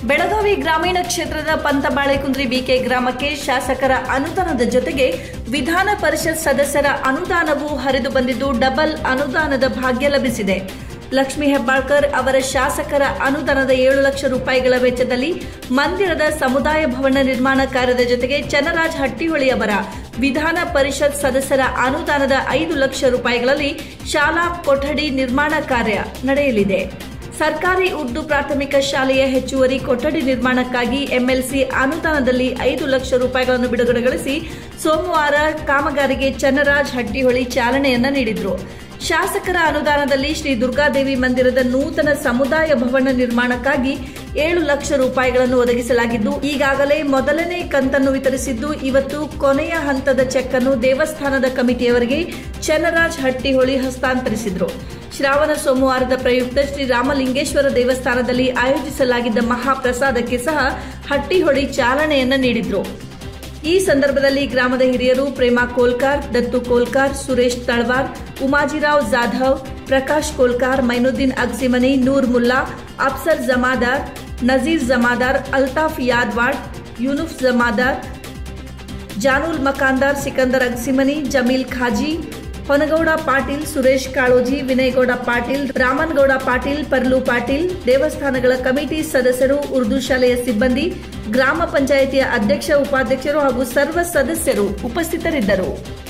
ಬೆಳಗಾವಿ ಗ್ರಾಮೀಣ ಕ್ಷೇತ್ರದ ಪಂತಬಾಳೆಕುಂದ್ರಿ ಬಿಕೆ ಗ್ರಾಮಕ್ಕೆ ಶಾಸಕರ ಅನುದಾನದ ಜೊತೆಗೆ ವಿಧಾನ ಪರಿಷತ್ ಸದಸ್ಯರ ಅನುದಾನವೂ ಹರಿದು ಬಂದಿದ್ದು ಡಬಲ್ ಅನುದಾನದ ಭಾಗ್ಯ ಲಭಿಸಿದೆ ಲಕ್ಷ್ಮೀ ಹೆಬ್ಬಾಳ್ಕರ್ ಅವರ ಶಾಸಕರ ಅನುದಾನದ ಏಳು ಲಕ್ಷ ರೂಪಾಯಿಗಳ ವೆಚ್ಚದಲ್ಲಿ ಮಂದಿರದ ಸಮುದಾಯ ಭವನ ನಿರ್ಮಾಣ ಕಾರ್ಯದ ಜೊತೆಗೆ ಚನ್ನರಾಜ್ ಹಟ್ಟಿಹೊಳಿ ಅವರ ವಿಧಾನ ಪರಿಷತ್ ಸದಸ್ಯರ ಅನುದಾನದ ಐದು ಲಕ್ಷ ರೂಪಾಯಿಗಳಲ್ಲಿ ಶಾಲಾ ಕೊಠಡಿ ನಿರ್ಮಾಣ ಕಾರ್ಯ ನಡೆಯಲಿದೆ ಸರ್ಕಾರಿ ಉರ್ದು ಪ್ರಾಥಮಿಕ ಶಾಲೆಯ ಹೆಚ್ಚುವರಿ ಕೊಠಡಿ ನಿರ್ಮಾಣಕ್ಕಾಗಿ ಎಂಎಲ್ಸಿ ಅನುದಾನದಲ್ಲಿ ಐದು ಲಕ್ಷ ರೂಪಾಯಿಗಳನ್ನು ಬಿಡುಗಡೆಗೊಳಿಸಿ ಸೋಮವಾರ ಕಾಮಗಾರಿಗೆ ಚನ್ನರಾಜ್ ಹಟ್ಟಿಹೊಳಿ ಚಾಲನೆಯನ್ನ ನೀಡಿದ್ರು ಶಾಸಕರ ಅನುದಾನದಲ್ಲಿ ಶ್ರೀ ದುರ್ಗಾದೇವಿ ಮಂದಿರದ ನೂತನ ಸಮುದಾಯ ಭವನ ನಿರ್ಮಾಣಕ್ಕಾಗಿ ಏಳು ಲಕ್ಷ ರೂಪಾಯಿಗಳನ್ನು ಒದಗಿಸಲಾಗಿದ್ದು ಈಗಾಗಲೇ ಮೊದಲನೇ ಕಂತನ್ನು ವಿತರಿಸಿದ್ದು ಇವತ್ತು ಕೊನೆಯ ಹಂತದ ಚೆಕ್ ಅನ್ನು ದೇವಸ್ಥಾನದ ಕಮಿಟಿಯವರಿಗೆ ಚನ್ನರಾಜ್ ಹಟ್ಟಿಹೊಳಿ ಹಸ್ತಾಂತರಿಸಿದರು ಶ್ರಾವಣ ಸೋಮವಾರದ ಪ್ರಯುಕ್ತ ಶ್ರೀ ರಾಮಲಿಂಗೇಶ್ವರ ದೇವಸ್ಥಾನದಲ್ಲಿ ಆಯೋಜಿಸಲಾಗಿದ್ದ ಮಹಾಪ್ರಸಾದಕ್ಕೆ ಸಹ ಹಟ್ಟಿಹೊಳಿ ಚಾಲನೆಯನ್ನ ನೀಡಿದ್ರು ಈ ಸಂದರ್ಭದಲ್ಲಿ ಗ್ರಾಮದ ಹಿರಿಯರು ಪ್ರೇಮಾ ಕೋಲ್ಕಾರ್ ದತ್ತು ಕೋಲ್ಕಾರ್ ಸುರೇಶ್ ತಳವಾರ್ ಉಮಾಜಿರಾವ್ ಜಾಧವ್ ಪ್ರಕಾಶ್ ಕೋಲ್ಕಾರ್ ಮೈನುದ್ದೀನ್ ಅಗ್ಸಿಮನಿ ನೂರ್ ಮುಲ್ಲಾ ಅಫ್ಸರ್ ಜಮಾದಾರ್ ನಜೀರ್ ಜಮಾದಾರ್ ಅಲ್ತಾಫ್ ಯಾದ್ವಾಡ್ ಯೂನುಫ್ ಜಮಾದಾರ್ ಜಾನೂಲ್ ಮಕಾಂದಾರ್ ಸಿಕಂದರ್ ಅಗ್ಸಿಮನಿ ಜಮೀಲ್ ಖಾಜಿ ಹೊನಗೌಡ ಪಾಟೀಲ್ ಸುರೇಶ್ ಕಾಳೋಜಿ ವಿನಯಗೌಡ ಪಾಟೀಲ್ ರಾಮನ್ಗೌಡ ಪಾಟೀಲ್ ಪರ್ಲು ಪಾಟೀಲ್ ದೇವಸ್ಥಾನಗಳ ಕಮಿಟಿ ಸದಸ್ಯರು ಉರ್ದು ಶಾಲೆಯ ಸಿಬ್ಬಂದಿ ಗ್ರಾಮ ಪಂಚಾಯಿತಿಯ ಅಧ್ಯಕ್ಷ ಉಪಾಧ್ಯಕ್ಷರು ಹಾಗೂ ಸರ್ವ ಸದಸ್ಯರು ಉಪಸ್ಥಿತರಿದ್ದರು